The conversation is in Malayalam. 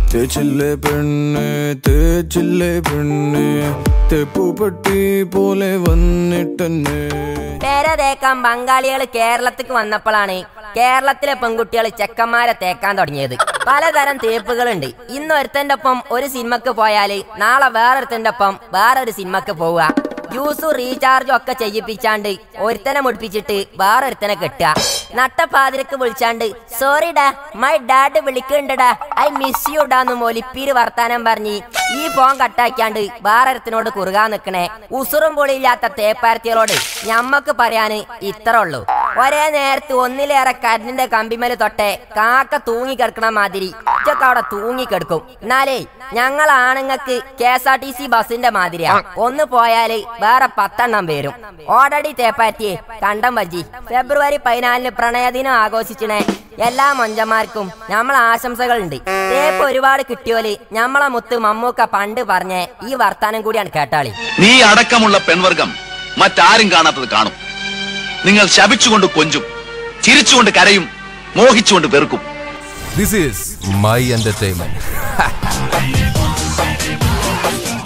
തേച്ചില്ലേ പെണ്ണ് തേച്ചില്ലേ പെണ്ണ് തെപ്പുപെട്ടി പോലെ വന്നിട്ടെന്നെ പേര തേക്കാൻ ബംഗാളികൾ കേരളത്തിക്ക് വന്നപ്പോഴാണ് കേരളത്തിലെ പെൺകുട്ടികൾ ചെക്കന്മാരെ തേക്കാൻ തുടങ്ങിയത് പലതരം തേപ്പുകളുണ്ട് ഇന്ന് ഒരുത്തന്റെ ഒപ്പം ഒരു സിനിമക്ക് പോയാല് നാളെ വേറൊരുത്തന്റെ ഒപ്പം വേറൊരു സിനിമക്ക് പോവുക ജ്യൂസും റീചാർജും ഒക്കെ ചെയ്യിപ്പിച്ചാണ്ട് ഒരുത്തനെ മുടിപ്പിച്ചിട്ട് വേറൊരുത്തനെ കെട്ടുക നട്ടപ്പാതിരക്ക് വിളിച്ചാണ്ട് സോറി ഡാ മൈ ഡാഡ് വിളിക്കണ്ടടാ ഐ മിസ് യു ഡാന്ന് മൊലിപ്പീര് വർത്താനം പറഞ്ഞ് ഈ ഫോൺ കട്ടാക്കിയാണ്ട് വേറൊരുത്തനോട് കുറുകാൻ നിക്കണേ ഉസുറും പൊളിയില്ലാത്ത തേപ്പാരത്തികളോട് ഞമ്മക്ക് പറയാന് ഇത്ര ഉള്ളൂ ഒരേ നേരത്ത് ഒന്നിലേറെ കരണ്ടിന്റെ കമ്പിമേല് തൊട്ടെ കാക്ക തൂങ്ങി കിടക്കണ മാതിരി ഇതൊക്കെ അവിടെ തൂങ്ങി കിടക്കും എന്നാലേ ഞങ്ങൾ ആണുങ്ങൾക്ക് K S R T C ബസിന്റെ മാതിരിയാ ഒന്ന് പോയാല് വേറെ പത്തെണ്ണം പേരും ഓൾറെഡി തേപ്പാറ്റിയെ കണ്ടം വജ്ജി ഫെബ്രുവരി പതിനാലിന് പ്രണയദിനം ആഘോഷിച്ചിണേ എല്ലാ മൊഞ്ചന്മാർക്കും നമ്മൾ ആശംസകളുണ്ട് തേപ്പ് ഒരുപാട് കിട്ടിയോല് ഞമ്മളെ മുത്ത് മമ്മൂക്ക പണ്ട് പറഞ്ഞ ഈ വർത്താനം കൂടിയാണ് കേട്ടാളി നീ അടക്കമുള്ള പെൺവർഗം മറ്റാരും കാണാത്തത് കാണും നിങ്ങൾ ശപിച്ചുകൊണ്ട് കൊഞ്ചും ചിരിച്ചുകൊണ്ട് കരയും മോഹിച്ചുകൊണ്ട് വെറുക്കും This is my entertainment.